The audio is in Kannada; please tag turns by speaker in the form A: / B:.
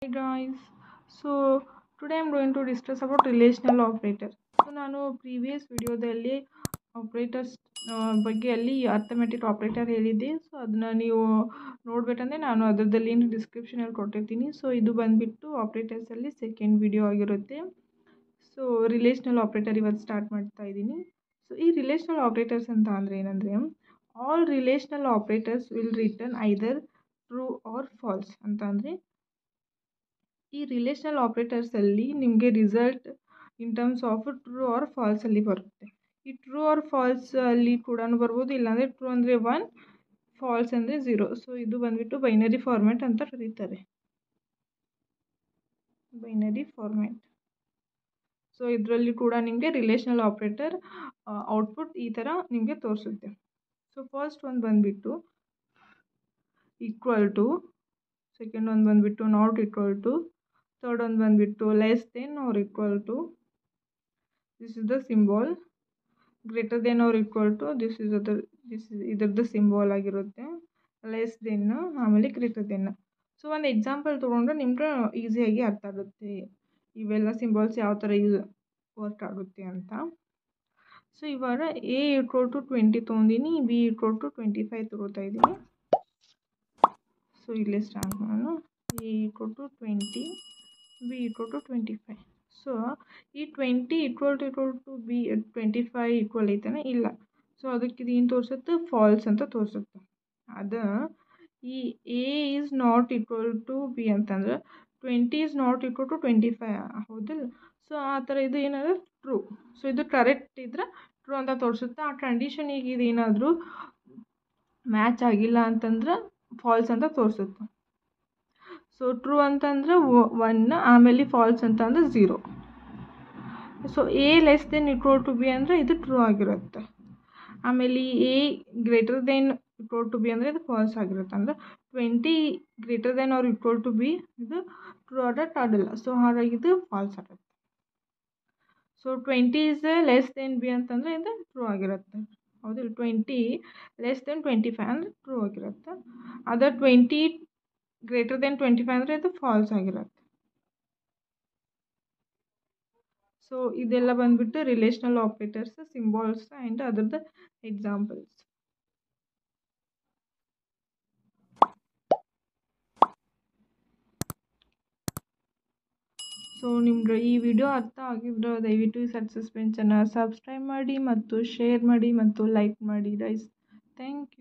A: Hi guys, so today I'm going to discuss about relational operator. So ನಾನು ಪ್ರೀವಿಯಸ್ ವಿಡಿಯೋದಲ್ಲಿ ಆಪ್ರೇಟರ್ಸ್ ಬಗ್ಗೆ ಅಲ್ಲಿ ಅರ್ಥಮೆಟಿಕ್ ಆಪ್ರೇಟರ್ ಹೇಳಿದ್ದೆ ಸೊ ಅದನ್ನ ನೀವು ನೋಡಬೇಕಂದ್ರೆ ನಾನು ಅದರದ್ದು ಲಿಂಕ್ ಡಿಸ್ಕ್ರಿಪ್ಷನಲ್ಲಿ ಕೊಟ್ಟಿರ್ತೀನಿ ಸೊ ಇದು ಬಂದುಬಿಟ್ಟು ಆಪ್ರೇಟರ್ಸಲ್ಲಿ ಸೆಕೆಂಡ್ ವಿಡಿಯೋ ಆಗಿರುತ್ತೆ ಸೊ ರಿಲೇಷ್ನಲ್ ಆಪ್ರೇಟರ್ ಇವತ್ತು ಸ್ಟಾರ್ಟ್ ಮಾಡ್ತಾ ಇದ್ದೀನಿ ಸೊ ಈ ರಿಲೇಷ್ನಲ್ ಆಪ್ರೇಟರ್ಸ್ ಅಂತ ಅಂದರೆ ಏನಂದರೆ all relational operators will return either true or false ಅಂತ ಅಂದರೆ ಈ ರಿಲೇಷನಲ್ ಆಪ್ರೇಟರ್ಸಲ್ಲಿ ನಿಮಗೆ result in terms of true or ಫಾಲ್ಸಲ್ಲಿ ಬರುತ್ತೆ ಈ ಟ್ರೂ ಆರ್ ಫಾಲ್ಸ್ ಅಲ್ಲಿ ಕೂಡ ಬರ್ಬೋದು ಇಲ್ಲಾಂದರೆ ಟ್ರೂ ಅಂದರೆ ಒನ್ ಫಾಲ್ಸ್ ಅಂದರೆ ಝೀರೋ ಸೊ ಇದು ಬಂದುಬಿಟ್ಟು ಬೈನರಿ ಫಾರ್ಮ್ಯಾಟ್ ಅಂತ ಕರೀತಾರೆ ಬೈನರಿ ಫಾರ್ಮ್ಯಾಟ್ ಸೊ ಇದರಲ್ಲಿ ಕೂಡ ನಿಮಗೆ ರಿಲೇಷನಲ್ ಆಪ್ರೇಟರ್ ಔಟ್ಪುಟ್ ಈ ಥರ ನಿಮಗೆ ತೋರಿಸುತ್ತೆ ಸೊ ಫಸ್ಟ್ ಒಂದು ಬಂದುಬಿಟ್ಟು ಈಕ್ವಲ್ ಟು ಸೆಕೆಂಡ್ ಒಂದು ಬಂದುಬಿಟ್ಟು ನಾಟ್ ಈಕ್ವಲ್ ಟು ಥರ್ಡ್ ಒಂದು ಬಂದುಬಿಟ್ಟು less than or equal to this is the symbol greater than or equal to this is ಅದ ದಿಸ್ ಇಸ್ ಇದರದ್ದು ಸಿಂಬಾಲ್ ಆಗಿರುತ್ತೆ ಲೆಸ್ ದೆನ್ ಆಮೇಲೆ ಗ್ರೇಟರ್ ದೆನ್ ಸೊ ಒಂದು ಎಕ್ಸಾಂಪಲ್ ತೊಗೊಂಡ್ರೆ ನಿಮ್ಗೆ ಈಸಿಯಾಗಿ ಅರ್ಥ ಆಗುತ್ತೆ ಇವೆಲ್ಲ ಸಿಂಬಾಲ್ಸ್ ಯಾವ ಥರ ಯೂಸ್ ವರ್ಕ್ ಆಗುತ್ತೆ ಅಂತ ಸೊ ಇವಾಗ ಎ ಈಕ್ವಲ್ ಟು ಟ್ವೆಂಟಿ ತೊಗೊಂಡಿನಿ B equal to twenty five ತೊಗೋತಾ ಇದ್ದೀನಿ ಸೊ ಇಲ್ಲೇ ಸ್ಟಾರ್ಟ್ ಮಾಡೋಣ A equal to twenty B equal to twenty five so ಈ twenty equal to equal to B twenty five equal ಐತಾನೆ ಇಲ್ಲ ಸೊ ಅದಕ್ಕೆ ಇದು ಏನು ತೋರಿಸುತ್ತೆ ಫಾಲ್ಸ್ ಅಂತ ತೋರಿಸುತ್ತೆ ಅದು ಈ A is not equal to B ಅಂತಂದ್ರೆ twenty is not equal to twenty five ಹೌದಿಲ್ಲ ಸೊ ಆ ಥರ ಇದು ಏನಾದ್ರೆ ಟ್ರೂ ಸೊ ಇದು ಕರೆಕ್ಟ್ ಇದ್ರೆ ಟ್ರೂ ಅಂತ ತೋರಿಸುತ್ತೆ ಆ ಕಂಡೀಷನಿಗೆ ಇದು ಏನಾದರೂ ಮ್ಯಾಚ್ ಆಗಿಲ್ಲ ಅಂತಂದ್ರೆ ಫಾಲ್ಸ್ ಅಂತ ತೋರಿಸುತ್ತೆ ಸೊ ಟ್ರೂ ಅಂತಂದ್ರೆ ಒನ್ ಆಮೇಲೆ ಫಾಲ್ಸ್ ಅಂತ ಅಂದರೆ zero so A less than equal to B ಅಂದರೆ ಇದು ಟ್ರೂ ಆಗಿರುತ್ತೆ ಆಮೇಲೆ A greater than equal to B ಅಂದರೆ ಇದು ಫಾಲ್ಸ್ ಆಗಿರುತ್ತೆ ಅಂದರೆ twenty greater than or equal to B ಇದು ಟ್ರೂ ಆಡಟ್ ಆಡಲ್ಲ ಸೊ ಹಾಗಾಗಿ ಇದು ಫಾಲ್ಸ್ ಆಗುತ್ತೆ so twenty is less than B ಅಂತಂದರೆ ಇದು ಟ್ರೂ ಆಗಿರುತ್ತೆ ಹೌದಿಲ್ಲ twenty less than twenty five ಅಂದರೆ ಟ್ರೂ ಆಗಿರುತ್ತೆ other twenty greater than twenty five ಅಂದರೆ ಇದು ಫಾಲ್ಸ್ ಆಗಿರುತ್ತೆ ಸೊ ಇದೆಲ್ಲ ಬಂದುಬಿಟ್ಟು ರಿಲೇಷ್ನಲ್ ಆಪ್ರೇಟರ್ಸ್ ಸಿಂಬಾಲ್ಸ್ ಆ್ಯಂಡ್ ಅದರದ್ದು ಎಕ್ಸಾಂಪಲ್ಸ್ ಸೊ ನಿಮ್ಗೆ ಈ ವಿಡಿಯೋ ಅರ್ಥ ಆಗಿದ್ರೆ ದಯವಿಟ್ಟು ಈ ಸಕ್ಸಸ್ ಬೆಂಚನ್ನು ಸಬ್ಸ್ಕ್ರೈಬ್ ಮಾಡಿ ಮತ್ತು ಶೇರ್ ಮಾಡಿ ಮತ್ತು ಲೈಕ್ ಮಾಡಿ ಗೈಸ್ ಥ್ಯಾಂಕ್ ಯು